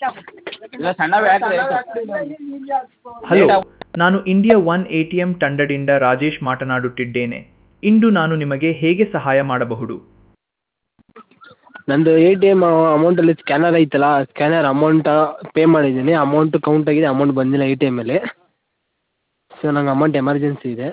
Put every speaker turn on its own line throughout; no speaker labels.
ಇಲ್ಲ ಸಣ್ಣವೇ ಹಾಕ್ರಿ
ಹಲೋ ನಾನು India one A T M ತಂಡದಿಂದ ರಾಜೇಶ್ ಮಾತನಾಡುತ್ತಿದ್ದೇನೆ ಇಂದು ನಾನು ನಿಮಗೆ ಹೇಗೆ ಸಹಾಯ ಮಾಡಬಹುದು
ನಂದು ಎ ಟಿ ಎಮ್ ಅಮೌಂಟಲ್ಲಿ ಸ್ಕ್ಯಾನರ್ ಐತಲ್ಲ ಸ್ಕ್ಯಾನರ್ ಅಮೌಂಟ ಪೇ ಮಾಡಿದ್ದೀನಿ ಅಮೌಂಟ್ ಕೌಂಟ್ ಆಗಿದೆ ಅಮೌಂಟ್ ಬಂದಿಲ್ಲ ಎ ಟಿ ಎಮ್ಮಲ್ಲಿ ಸೊ ನಂಗೆ ಅಮೌಂಟ್ ಎಮರ್ಜೆನ್ಸಿ ಇದೆ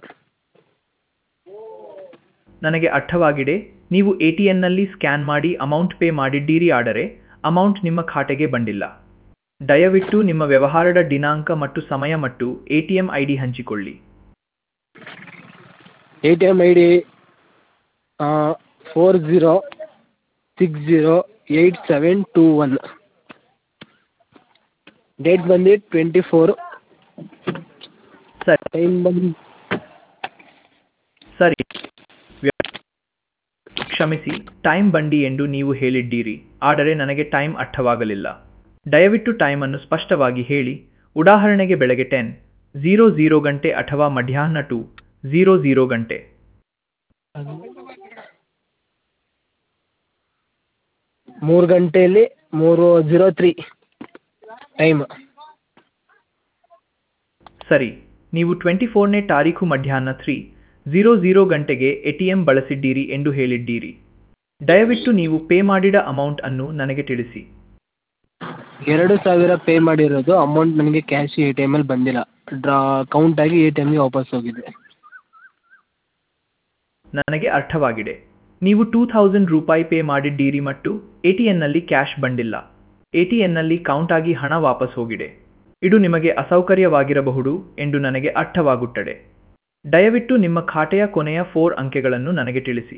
ನನಗೆ ಅರ್ಥವಾಗಿದೆ ನೀವು ಎ ಟಿ ಎನ್ನಲ್ಲಿ ಸ್ಕ್ಯಾನ್ ಮಾಡಿ ಅಮೌಂಟ್ ಪೇ ಮಾಡಿದ್ದೀರಿ ಆದರೆ ಅಮೌಂಟ್ ನಿಮ್ಮ ಖಾತೆಗೆ ಬಂದಿಲ್ಲ ದಯವಿಟ್ಟು ನಿಮ್ಮ ವ್ಯವಹಾರದ ದಿನಾಂಕ ಮತ್ತು ಸಮಯ ಮತ್ತು A T M I D ಹಂಚಿಕೊಳ್ಳಿ
A T M I D four zero six zero eight seven two one date ಬಂದು ಟ್ವೆಂಟಿ ಫೋರ್
ಸರಿ
ಟೈಮ್ ಬಂದು
ಸರಿ ವ್ಯ- ಕ್ಷಮಿಸಿ ಟೈಮ್ ಬಂಡಿ ಎಂದು ನೀವು ಹೇಳಿದ್ದೀರಿ ಆದರೆ ನನಗೆ ಟೈಮ್ ಅರ್ಥವಾಗಲಿಲ್ಲ ದಯವಿಟ್ಟು ಟೈಮನ್ನು ಸ್ಪಷ್ಟವಾಗಿ ಹೇಳಿ ಉದಾಹರಣೆಗೆ ಬೆಳಗ್ಗೆ ಟೆನ್ ಝೀರೋ ಝೀರೋ ಗಂಟೆ ಅಥವಾ ಮಧ್ಯಾಹ್ನ ಟು ಝೀರೋ ಝೀರೋ ಗಂಟೆ
ಮೂರು ಗಂಟೆಯಲ್ಲಿ ಮೂರು ಝೀರೋ ತ್ರೀ ಟೈಮ್
ಸರಿ ನೀವು ಟ್ವೆಂಟಿ ಫೋರ್ನೇ ತಾರೀಖು ಮಧ್ಯಾಹ್ನ ತ್ರೀ ಝೀರೋ ಝೀರೋ ಗಂಟೆಗೆ ಎ ಟಿ ಎಂ ಬಳಸಿದ್ದೀರಿ ಎಂದು ಹೇಳಿದ್ದೀರಿ ದಯವಿಟ್ಟು ನೀವು ಪೇ ಮಾಡಿದ ಅಮೌಂಟ್ ಅನ್ನು ನನಗೆ ತಿಳಿಸಿ
ಎರಡು ಸಾವಿರ ಪೇ ಮಾಡಿರೋದು ಅಮೌಂಟ್ ನನಗೆ ಕ್ಯಾಶ್ ಎ ಟಿ ಎಮಲ್ಲಿ ಬಂದಿಲ್ಲ ಡ್ರಾ ಕೌಂಟ್ ಆಗಿ ಎ ಟಿ ಎಮ್ಗೆ ವಾಪಸ್ ಹೋಗಿದೆ
ನನಗೆ ಅರ್ಥವಾಗಿದೆ ನೀವು ಟೂ ಥೌಸಂಡ್ ರೂಪಾಯಿ ಪೇ ಮಾಡಿದ್ದೀರಿ ಮತ್ತು ಎ ಟಿ ಎನ್ನಲ್ಲಿ ಕ್ಯಾಶ್ ಬಂದಿಲ್ಲ ಎ ಟಿ ಎನ್ನಲ್ಲಿ ಕೌಂಟ್ ಆಗಿ ಹಣ ವಾಪಸ್ ಹೋಗಿದೆ ಇದು ನಿಮಗೆ ಅಸೌಕರ್ಯವಾಗಿರಬಹುದು ಎಂದು ನನಗೆ ಅರ್ಥವಾಗುತ್ತದೆ ದಯವಿಟ್ಟು ನಿಮ್ಮ ಖಾತೆಯ ಕೊನೆಯ ಫೋರ್ ಅಂಕೆಗಳನ್ನು ನನಗೆ ತಿಳಿಸಿ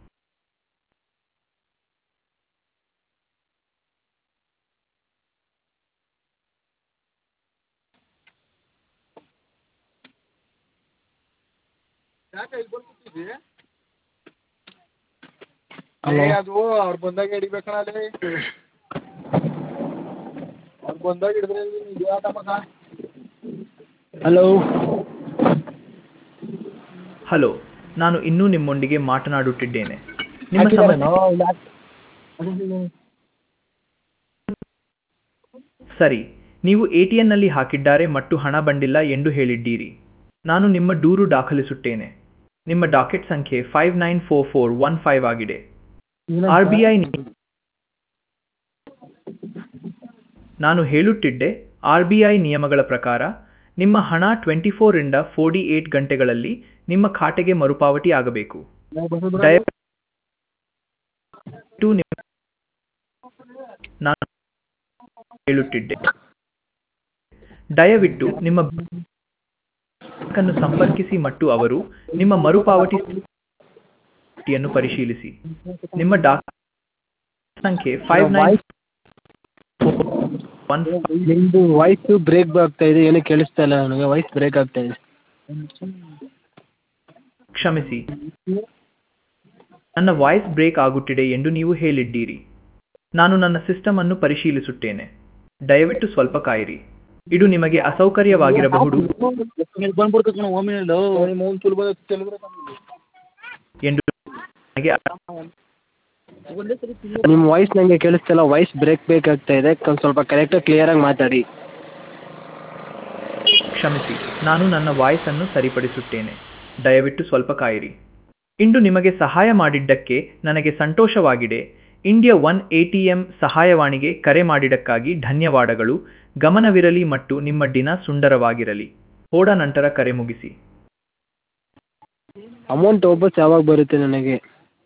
ಹಲೋ
ಅದು ಅವ್ರು ಬಂದಾಗ ಹಿಡಿಬೇಕಣ ಅಲ್ಲಿ ಅವ್ರು ಬಂದಾಗ ಹಿಡಿದ್ರೆ ಇದು ಆಟ ಮಗ
ಹಲೋ
ಹಲೋ ನಾನು ಇನ್ನೂ ನಿಮ್ಮೊಂದಿಗೆ ಮಾತನಾಡುತ್ತಿದ್ದೇನೆ ನಿಮ್ಮ ಸಮಸ್ಯೆ ಸರಿ ನೀವು ಎ ಟಿ ಎನ್ನಲ್ಲಿ ಹಾಕಿದ್ದಾರೆ ಮತ್ತು ಹಣ ಬಂದಿಲ್ಲ ಎಂದು ಹೇಳಿದ್ದೀರಿ ನಾನು ನಿಮ್ಮ ದೂರು ದಾಖಲಿಸುತ್ತೇನೆ ನಿಮ್ಮ ಡಾಕೆಟ್ ಸಂಖ್ಯೆ five nine four four one five ಆಗಿದೆ ಆರ್ ಬಿ ಐ ನಾನು ಹೇಳುತ್ತಿದ್ದೆ ಆರ್ ಬಿ ಐ ನಿಯಮಗಳ ಪ್ರಕಾರ ನಿಮ್ಮ ಹಣ ಟ್ವೆಂಟಿ ಫೋರಿಂದ ಫೋರ್ಟಿ ಏಟ್ ಗಂಟೆಗಳಲ್ಲಿ ನಿಮ್ಮ ಖಾತೆಗೆ ಮರುಪಾವತಿ ಆಗಬೇಕು ದಯವಿಟ್ಟು ನಿಮ್ಮ- ನಾನು ಹೇಳುತ್ತಿದ್ದೆ ದಯವಿಟ್ಟು ನಿಮ್ಮ ಬ್ಯಾಂಕನ್ನು ಸಂಪರ್ಕಿಸಿ ಮತ್ತು ಅವರು ನಿಮ್ಮ ಮರುಪಾವತಿ ಸ್ಥಿತಿಯನ್ನು ಪರಿಶೀಲಿಸಿ ನಿಮ್ಮ ಡಾಕ್ ಸಂಖ್ಯೆ ಫೈವ್ ನೈನ್ ಒನ್
ನಿಮ್ಮದು ವಾಯ್ಸು ಬ್ರೇಕ್ ಆಗ್ತಾ ಇದೆ ಏನೂ ಕೇಳಿಸ್ತಾ ಇಲ್ಲ ನನಗೆ ವಾಯ್ಸ್ ಬ್ರೇಕ್ ಆಗ್ತಾ ಇದೆ
ಕ್ಷಮಿಸಿ ನನ್ನ ವಾಯ್ಸ್ ಬ್ರೇಕ್ ಆಗುತ್ತಿದೆ ಎಂದು ನೀವು ಹೇಳಿದ್ದೀರಿ ನಾನು ನನ್ನ ಸಿಸ್ಟಮ್ ಅನ್ನು ಪರಿಶೀಲಿಸುತ್ತೇನೆ ದಯವಿಟ್ಟು ಸ್ವಲ್ಪ ಕಾಯಿರಿ ಇದು ನಿಮಗೆ ಅಸೌಕರ್ಯವಾಗಿರಬಹುದು
ಬಂದ್ಬಿಡ್ತದೆ ಕಣ ಒಮ್ಮೆನಲ್ಲೋ ಮೂನ್ ತುಲ್ ಬಂದ
ಎಂದು ನನಗೆ
ನಿಮ್ಮ ವಾಯ್ಸ್ ನನಗೆ ಕೇಳಿಸ್ತಾ ಇಲ್ಲ ವಾಯ್ಸ್ ಬ್ರೇಕ್ ಬ್ರೇಕ್ ಆಗ್ತಾ ಇದೆ ಕ- ಸ್ವಲ್ಪ ಕರೆಕ್ಟಾಗಿ ಕ್ಲಿಯರಾಗಿ ಮಾತಾಡಿ
ಕ್ಷಮಿಸಿ ನಾನು ನನ್ನ ವಾಯ್ಸ್ ಅನ್ನು ಸರಿಪಡಿಸುತ್ತೇನೆ ದಯವಿಟ್ಟು ಸ್ವಲ್ಪ ಕಾಯಿರಿ ಇಂದು ನಿಮಗೆ ಸಹಾಯ ಮಾಡಿದ್ದಕ್ಕೆ ನನಗೆ ಸಂತೋಷವಾಗಿದೆ India one A T M ಸಹಾಯವಾಣಿಗೆ ಕರೆ ಮಾಡಿದ್ದಕ್ಕಾಗಿ ಧನ್ಯವಾದಗಳು ಗಮನವಿರಲಿ ಮತ್ತು ನಿಮ್ಮ ದಿನ ಸುಂದರವಾಗಿರಲಿ ಹೋದ ನಂತರ ಕರೆ ಮುಗಿಸಿ
ಅಮೌಂಟ್ ವಾಪಸ್ ಯಾವಾಗ ಬರುತ್ತೆ ನನಗೆ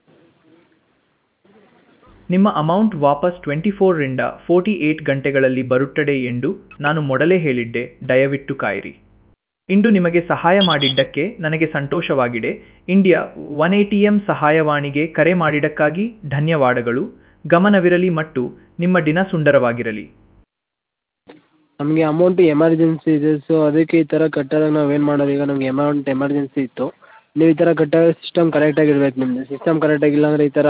ನಿಮ್ಮ ಅಮೌಂಟ್ ವಾಪಸ್ ಟ್ವೆಂಟಿ ಫೋರ್ರಿಂದ ಫೋರ್ಟಿ ಏಟ್ ಗಂಟೆಗಳಲ್ಲಿ ಬರುತ್ತದೆ ಎಂದು ನಾನು ಮೊದಲೇ ಹೇಳಿದ್ದೆ ದಯವಿಟ್ಟು ಕಾಯಿರಿ ಇಂದು ನಿಮಗೆ ಸಹಾಯ ಮಾಡಿದ್ದಕ್ಕೆ ನನಗೆ ಸಂತೋಷವಾಗಿದೆ India one A T M ಸಹಾಯವಾಣಿಗೆ ಕರೆ ಮಾಡಿದ್ದಕ್ಕಾಗಿ ಧನ್ಯವಾದಗಳು ಗಮನವಿರಲಿ ಮತ್ತು ನಿಮ್ಮ ದಿನ ಸುಂದರವಾಗಿರಲಿ
ನಮಗೆ ಅಮೌಂಟ್ ಎಮರ್ಜೆನ್ಸಿ ಇದೆ ಸೊ ಅದಕ್ಕೆ ಈ ಥರ ಕಟ್ಟಾದಾಗ ನಾವೇನು ಮಾಡೋದು ಈಗ ನಮಗೆ ಅಮೌಂಟ್ ಎಮರ್ಜೆನ್ಸಿ ಇತ್ತು ನೀವು ಈ ಥರ ಕಟ್ಟಾಗ ಸಿಸ್ಟಮ್ ಕರೆಕ್ಟಾಗಿ ಇರ್ಬೇಕು ನಿಮ್ಮದು ಸಿಸ್ಟಮ್ ಕರೆಕ್ಟಾಗಿಲ್ಲ ಅಂದರೆ ಈ ಥರ